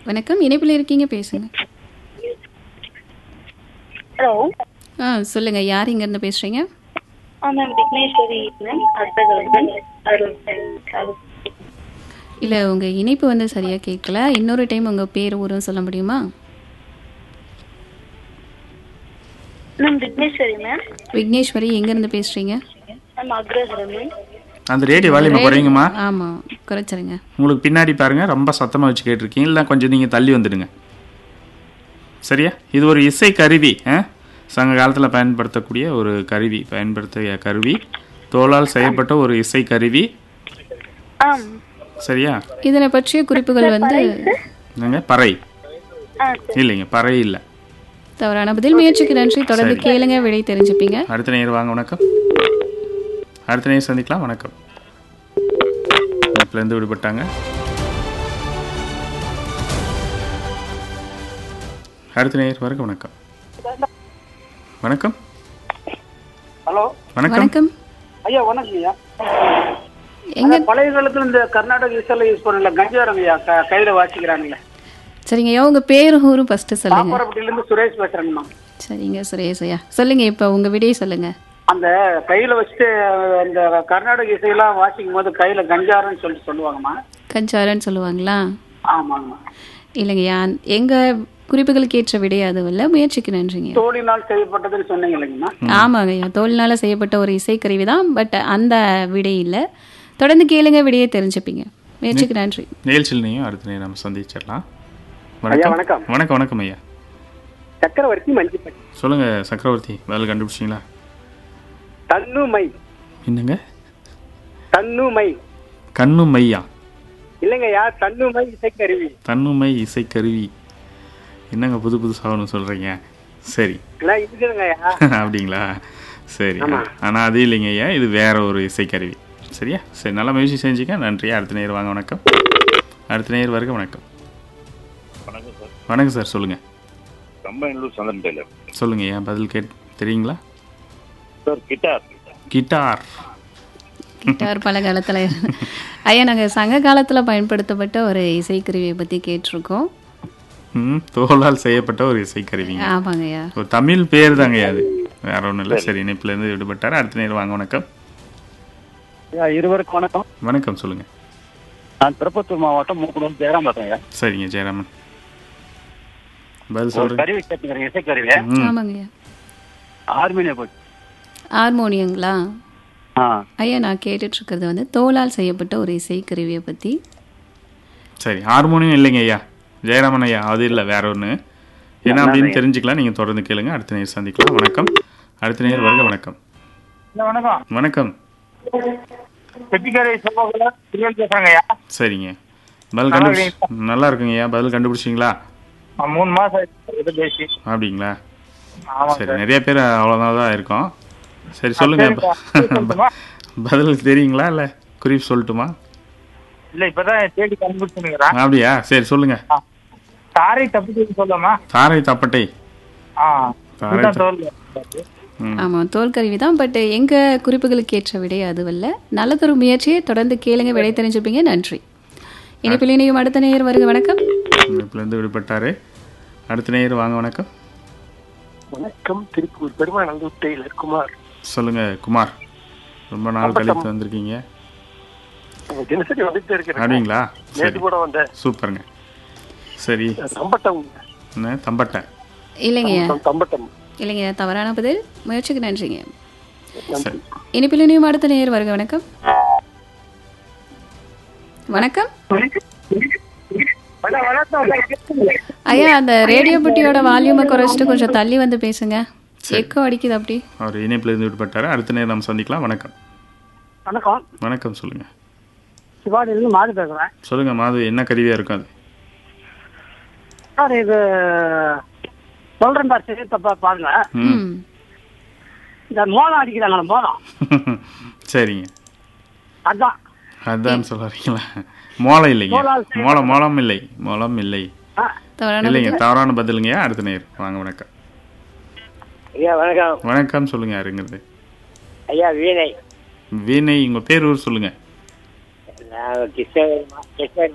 வணக்கம் இணைப்பில் இருக்கீங்க பேசுங்க ஹலோ ஆ சொல்லுங்க யார் இங்க இருந்து பேசுறீங்க ஆ மேம் விக்னேஸ்வரி மேம் அடுத்தது வந்து அருள் அருள். இல்ல உங்க இணைப்பு வந்து சரியா கேட்கல இன்னொரு டைம் உங்க பேர் ஊரும் சொல்ல முடியுமா மேம் விக்னேஸ்வரி மேம் விக்னேஸ்வரி எங்க இருந்து பேசுறீங்க மேம் அக்ரஹரம் மேம் அந்த ரேடியோ வால்யூமை குறையுங்கம்மா ஆமா குறைச்சிருங்க உங்களுக்கு பின்னாடி பாருங்க ரொம்ப சத்தமாக வச்சு கேட்டிருக்கீங்க இல்லை கொஞ்சம் நீங்கள் தள்ளி வந்துடுங்க சரியா இது ஒரு இசை கருவி ஆ? சங்க காலத்தில் பயன்படுத்தக்கூடிய ஒரு கருவி பயன்படுத்திய கருவி தோளால் செய்யப்பட்ட ஒரு இசை கருவி ஆம் சரியா இதனை பற்றிய குறிப்புகள் வந்து என்னங்க பறை ஆ சரி இல்லைங்க பறை இல்லை தவறான பதில் முயற்சிக்கு நன்றி தொடர்ந்து கேளுங்க விடை தெரிஞ்சுப்பீங்க அடுத்த நேர் வாங்க வணக்கம் அடுத்த நேர் சந்திக்கலாம் வணக்கம் இருந்து விடுபட்டாங்க அடுத்த நேர் வரைக்கும் வணக்கம் வணக்கம் ஹலோ வணக்கம் வணக்கம் ஐயா வணக்கம் ஐயா எங்க பழைய காலத்துல இந்த கர்நாடக இசையில யூஸ் பண்ணல கஞ்சாரம் ஐயா க- கையில வாசிக்கிறானுங்களே சரிங்க ஐயா உங்க பேரும் ஊரும் ஃபர்ஸ்ட் சொல்லுங்க பாப்பரப்பட்டியில இருந்து சுரேஷ் பேசுறேங்கம்மா சரிங்க சுரேஷ் ஐயா சொல்லுங்க இப்ப உங்க விடையை சொல்லுங்க அந்த கையில வச்சுட்டு அந்த கர்நாடக இசையெல்லாம் வாசிக்கும் போது கையில கஞ்சாரம்னு சொல்லிட்டு சொல்லுவாங்கம்மா கஞ்சாரன்னு சொல்லுவாங்களா ஆமாங்கம்மா இல்லைங்கய்யா எங்க குறிப்புகளுக்கு ஏற்ற விடை அதுவும் இல்லை முயற்சிக்கு நன்றிங்க தோழினால் செய்யப்பட்டதுன்னு சொன்னீங்க இல்லைங்கம்மா ஆமாங்க ஐயா தோல்னால செய்யப்பட்ட ஒரு இசைக்கருவி தான் பட் அந்த விடை இல்லை தொடர்ந்து கேளுங்க விடையை தெரிஞ்சுப்பீங்க முயற்சிக்கு நன்றி நிகழ்ச்சியில் நீயும் அடுத்த நேரம் நம்ம சந்திச்சிடலாம் ஐயா, வணக்கம் வணக்கம். வணக்கம் வணக்கம் ஐயா சக்கரவர்த்தி மஞ்சிப்பட்டி சொல்லுங்க சக்கரவர்த்தி வேலை கண்டுபிடிச்சிங்களா தன்னுமை என்னங்க தன்னுமை கண்ணு மையா இல்லைங்கய்யா தன்னுமை இசைக்கருவி தன்னுமை இசைக்கருவி என்னங்க புது புதுசாக ஒன்று சொல்கிறீங்க சரி எல்லாம் இருக்குதுங்கய்யா அப்படிங்களா சரி ஆனால் அது இல்லைங்க ஐயா இது வேற ஒரு இசைக்கருவி சரியா சரி நல்லா முயற்சி செஞ்சுக்க நன்றி அடுத்த நேர் வாங்க வணக்கம் அடுத்த நேர் வருக வணக்கம் வணக்கம் சார் வணக்கம் சார் சொல்லுங்கள் கம்பைன்லூர் சந்திரன் டெய்லர் சொல்லுங்க ஐயா பதில் கேட் தெரியுங்களா சார் கிட்டார் கிட்டார் கிட்டார் பல காலத்தில் ஐயா நாங்கள் சங்க காலத்தில் பயன்படுத்தப்பட்ட ஒரு இசைக்கருவியை பற்றி கேட்டிருக்கோம் ம் தோலால் செய்யப்பட்ட ஒரு இசைக்கருவிங்க ஆமாங்க ஐயா ஒரு தமிழ் பேர் தாங்க அது வேற ஒன்றும் இல்லை சரி இணைப்புலேருந்து விடுபட்டார் அடுத்த நேர் வாங்க வணக்கம் ஐயா இருவருக்கும் வணக்கம் வணக்கம் சொல்லுங்க நான் திருப்பத்தூர் மாவட்டம் மூக்குடம் ஜெயராம் பேசுறேன் சரிங்க ஜெயராமன் பதில் ஒரு சொல்றேன் கருவி கேட்டுக்கிறேன் இசைக்கருவி ம் ஆமாங்க ஐயா ஆர்மினிய போச்சு ஹார்மோனியங்களா ஆ ஐயா நான் கேட்டுட்டு இருக்கிறது வந்து தோலால் செய்யப்பட்ட ஒரு இசைக்கருவியை பற்றி சரி ஹார்மோனியம் இல்லைங்க ஐயா ஜெயராமன் ஐயா அது இல்லை வேற ஒன்று என்ன அப்படின்னு தெரிஞ்சுக்கலாம் நீங்கள் தொடர்ந்து கேளுங்க அடுத்த நேர் சந்திக்கலாம் வணக்கம் அடுத்த நேர் வருக வணக்கம் வணக்கம் வணக்கம் செட்டிக்கரை செல்வகுல திருவள்ளி பேசுறேங்க ஐயா சரிங்க பதில் கண்டுபிடிச்சி நல்லா இருக்குங்க ஐயா பதில் கண்டுபிடிச்சிங்களா நான் மூணு மாசம் ஆயிடுச்சு இது பேசி அப்படிங்களா ஆமா சரி நிறைய பேர் அவ்வளோதான் தான் இருக்கோம் சரி சொல்லுங்க சரிப்பா. பதில் தெரியுங்களா இல்லை குறிப்பு சொல்லட்டுமா இல்ல இப்பதான் தேடி கண்டுபிடிச்சுங்கிறேன் அப்படியா சரி சொல்லுங்க தாரை தப்பு சொல்லாமா தாரை தப்பட்டை ஆ தாரை இதுதான் தோல் ம் ஆமாம் தோல் கருவி தான் பட் எங்கள் குறிப்புகளுக்கு ஏற்ற விடை அதுவல்ல நல்லதொரு முயற்சியை தொடர்ந்து கேளுங்க விடை தெரிஞ்சுப்பீங்க நன்றி இனிப்பில் இணையும் அடுத்த நேயர் வருக வணக்கம் இணைப்புலேருந்து விடுபட்டாரு அடுத்த நேர் வாங்க வணக்கம் வணக்கம் திருப்பூர் பெருமாநல்லூர் டெய்லர் குமார் சொல்லுங்க குமார் ரொம்ப நாள் கழித்து வந்திருக்கீங்க உங்க தினசரி வந்துட்டே இருக்கிறேன் அப்படிங்களா சரி நேற்று கூட வந்தேன் சூப்பருங்க சரி தம்பட்டம் என்ன தம்பட்டை இல்லைங்கய்யா தம்பட்டம் இல்லைங்க தவறான பதில் முயற்சிக்கு நன்றிங்க சரி இனிப்பில் இனியும் அடுத்த நேயர் வருக வணக்கம் வணக்கம் ஐயா அந்த ரேடியோ புட்டியோட வால்யூமை குறைச்சிட்டு கொஞ்சம் தள்ளி வந்து பேசுங்க எக்கோ அடிக்குது அப்படி அவர் இணைப்புலேருந்து விடுபட்டாரு அடுத்த நேரம் நம்ம சந்திக்கலாம் வணக்கம் வணக்கம் வணக்கம் சொல்லுங்க சிவாடியிலிருந்து மாறி பேசுறேன் சொல்லுங்க மாது என்ன கருவியா இருக்கும் அது சார் இது சொல்றேன் பார் சரி தப்பா பாருங்க ம் ம் இந்த மோளம் அடிக்கிறாங்க மோளம் சரிங்க அதான் அதான் சொல்றீங்களா மோளம் இல்லைங்க மோளம் மோளம் இல்லை மோளம் இல்லை தவறான இல்லைங்க தவறான பதிலுங்க அடுத்த நேர் வாங்க வணக்கம் ஐயா வணக்கம் வணக்கம் சொல்லுங்க யாருங்கிறது ஐயா வீணை வீணை உங்க பேர் ஊர் சொல்லுங்க நான் கிருஷ்ணகிரி மா- கிருஷ்ணகிரி